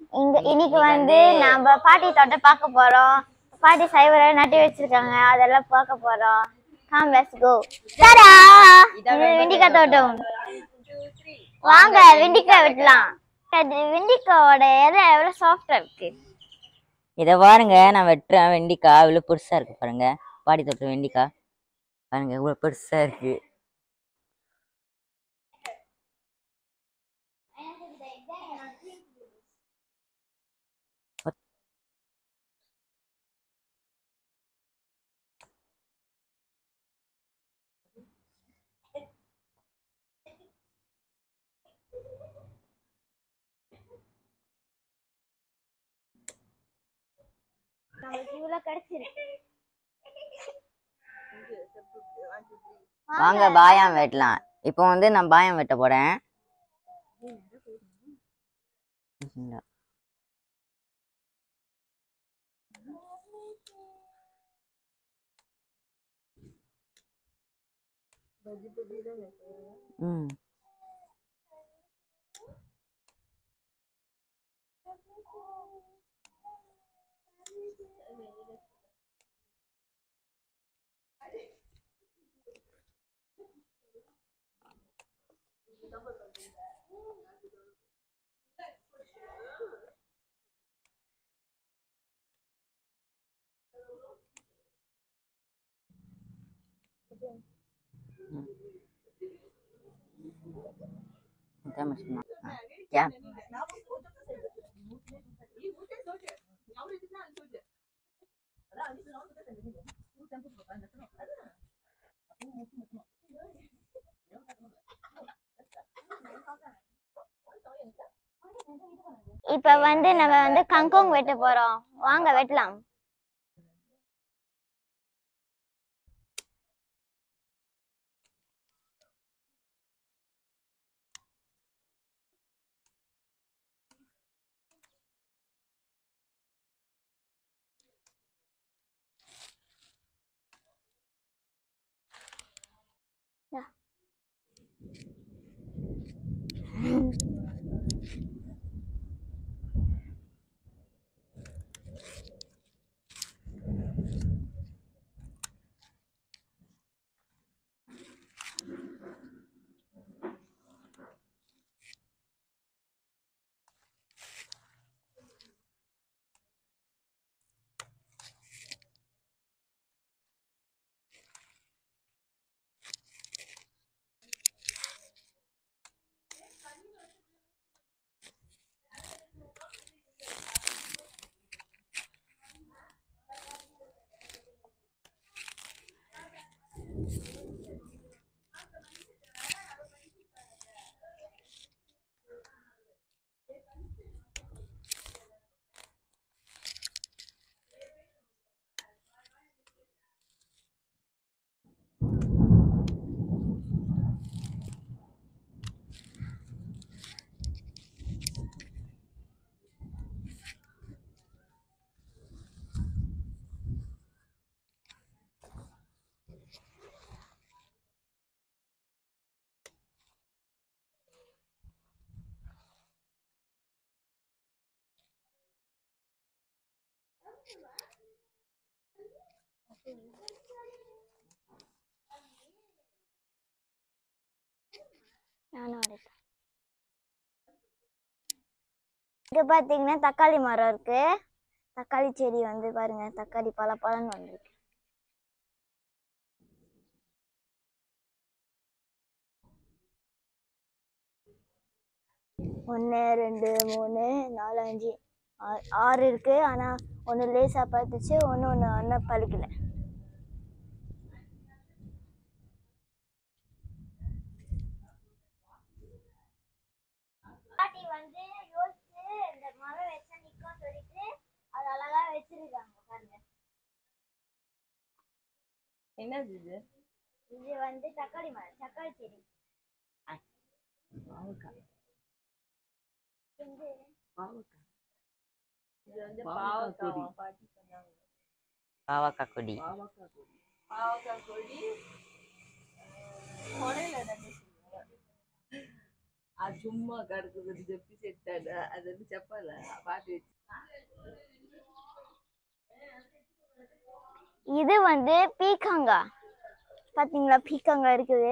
இங்க இன்னைக்கு வந்து நம்ம பாட்டி தோட்டம் பார்க்க போறோம் பாட்டி சைவரை நட்டி வச்சிருக்காங்க அதெல்லாம் பார்க்க போறோம் கம் லெட்ஸ் கோ தரா இது வெண்டிக்காய் தோட்டம் வாங்க வெண்டிக்காய் வெட்டலாம் அது வெண்டிக்காயோட இலை எவ்வளவு சாஃப்டா இருக்கு இதை பாருங்க நான் வெட்டுறேன் வெண்டிக்காய் இவ்வளோ பெருசா இருக்கு பாருங்க பாடி தொட்டு வெண்டிக்காய் பாருங்க இவ்வளோ பெருசா இருக்கு நமக்கு இவ்வளவு கிடைச்சிருக்கு வாங்க பாயாம் வெட்டலாம் இப்போ வந்து நான் பாயாம் வெட்ட போறேன் ம் இதான் முக்கியமா. ஆ, யா. இப்ப வந்து நம்ம வந்து கங்கோங் வெட்ட போறோம் வாங்க வெட்டலாம் நானும் வரேன் இங்க பாத்தீங்கன்னா தக்காளி மரம் இருக்கு தக்காளி செடி வந்து பாருங்க தக்காளி பல பழன்னு வந்திருக்கு ஒன்று ரெண்டு மூணு நாலு அஞ்சு ஆ- ஆறு இருக்கு ஆனா ஒன்று லேசா பார்த்துச்சு ஒன்று ஒன்று ஒன்றும் பழுக்கல பாட்டி வந்து யோசிச்சு இந்த மரம் வச்சா நிக்கும் சொல்லிட்டு அது அழகா வச்சிருக்காங்க பாருங்க என்னது இது இது வந்து தக்காளி மரம் தக்காளி செடி இது இது வந்து பாவக்காய் பாட்டி சொன்னாங்க பாவக்காய் கொடி பாவக்காய் கொடி பாவக்காய் கொடி கொடையில நட்டு அது சும்மா கிடக்குது చెప్పి செட்டாடு அது வந்து చెప్పాలా பாட்டு வச்சு இது வந்து பீக்கங்கா பாத்தீங்களா பீக்கங்கா இருக்குது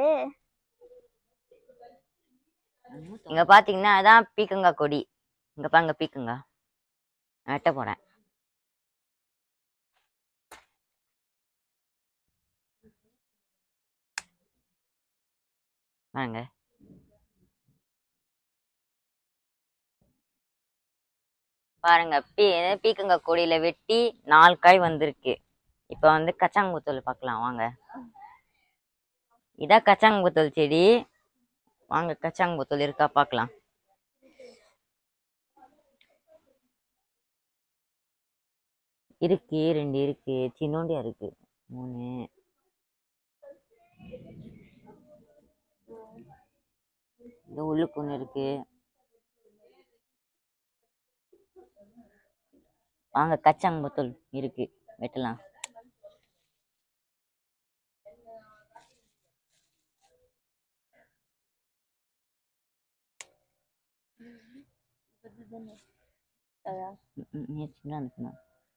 இங்க பாத்தீங்கன்னா அதான் பீக்கங்காய் கொடி இங்க பாருங்க பீக்கங்காய் நான் வெட்ட போறேன் பாருங்க பாருங்க பீ பீக்கங்காய் கொடியில வெட்டி நாலு காய் வந்திருக்கு இப்ப வந்து கச்சாங்குத்தூள் பார்க்கலாம் வாங்க இதான் கச்சாங்குத்தூள் செடி வாங்க கச்சாங்குத்தூள் இருக்கா பார்க்கலாம் இருக்கு ரெண்டு இருக்கு சின்னோண்டியா இருக்கு மூணு இந்த உள்ளுக்கு ஒன்று இருக்கு வாங்க கச்சாங்குத்தூள் இருக்கு வெட்டலாம் కదా ம், ம், நீ சின்ன அனுப்புனா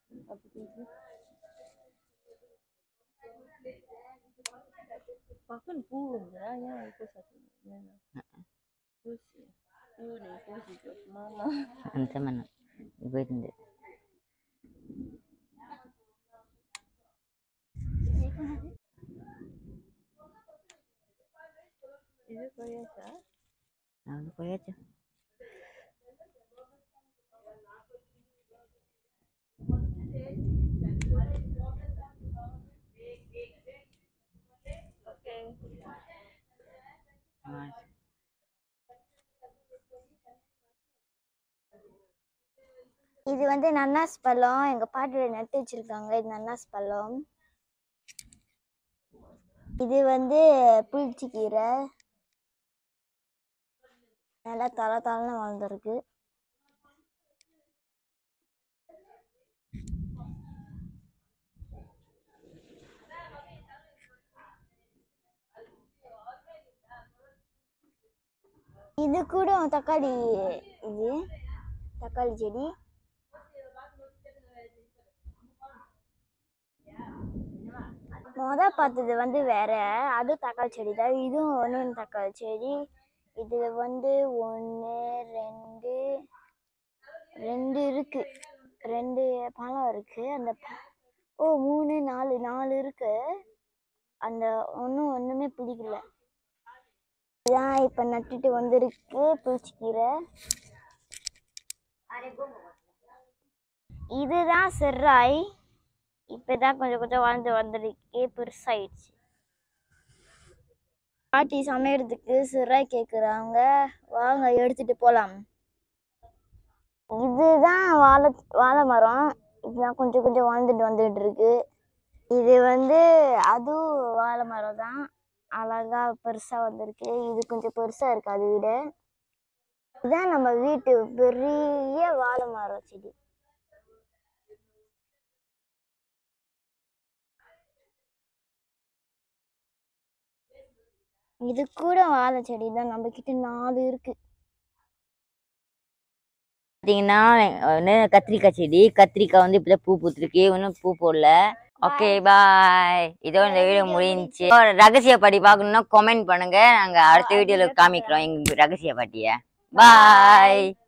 పక్కన పువ్వు ఉందిరా ఏం అయిపోతుంది నేను చూసి పువ్వు నేను చూసి చెప్పు మామ అంతేమన్నా పోయింది ఇది పోయేసా నాకు పోయచ్చు இது வந்து நன்னாஸ் பழம் எங்க பாட்டில நட்டு வச்சிருக்காங்க இது நன்னாஸ் பழம் இது வந்து புளிச்சி கீரை நல்லா தலை தலைன்னு வளர்ந்துருக்கு இது கூட தக்காளி இது தக்காளி செடி முத பார்த்தது வந்து வேற அது தக்காளி செடி தான் இதுவும் ஒன்று தக்காளி செடி இதுல வந்து ஒன்று ரெண்டு ரெண்டு இருக்கு ரெண்டு பழம் இருக்கு அந்த ப- ஓ மூணு நாலு நாலு இருக்கு அந்த ஒன்றும் ஒன்றுமே பிடிக்கல இதான் இப்போ நட்டுட்டு வந்திருக்கு புளிச்சிக்கீரை இதுதான் செர்ராய் இப்பதான் கொஞ்சம் கொஞ்சம் வளர்ந்து வந்திருக்கு பெருசாயிடுச்சு பாட்டி சமையறதுக்கு சிராய் கேக்குறாங்க வாங்க எடுத்துட்டு போலாம் இதுதான் வாழை வாழை மரம் இதுதான் கொஞ்சம் கொஞ்சம் வாழ்ந்துட்டு வந்துட்டு இருக்கு இது வந்து அதுவும் வாழை மரம் தான் அழகா பெருசா வந்திருக்கு இது கொஞ்சம் பெருசா இருக்கு அதை விட இதுதான் நம்ம வீட்டு பெரிய வாழை மரம் செடி இது கூட வாழை செடி தான் நம்ம கிட்ட நாலு இருக்கு பார்த்தீங்கன்னா ஒன்று கத்திரிக்காய் செடி கத்திரிக்காய் வந்து இப்போதான் பூ பூத்துருக்கு இன்னும் பூ போடல ஓகே பாய் இதோ இந்த வீடியோ முடிஞ்சுச்சு ரகசிய பாட்டி பார்க்கணும்னா கமெண்ட் பண்ணுங்க நாங்க அடுத்த வீடியோல காமிக்கிறோம் எங்க ரகசிய பாட்டிய பாய்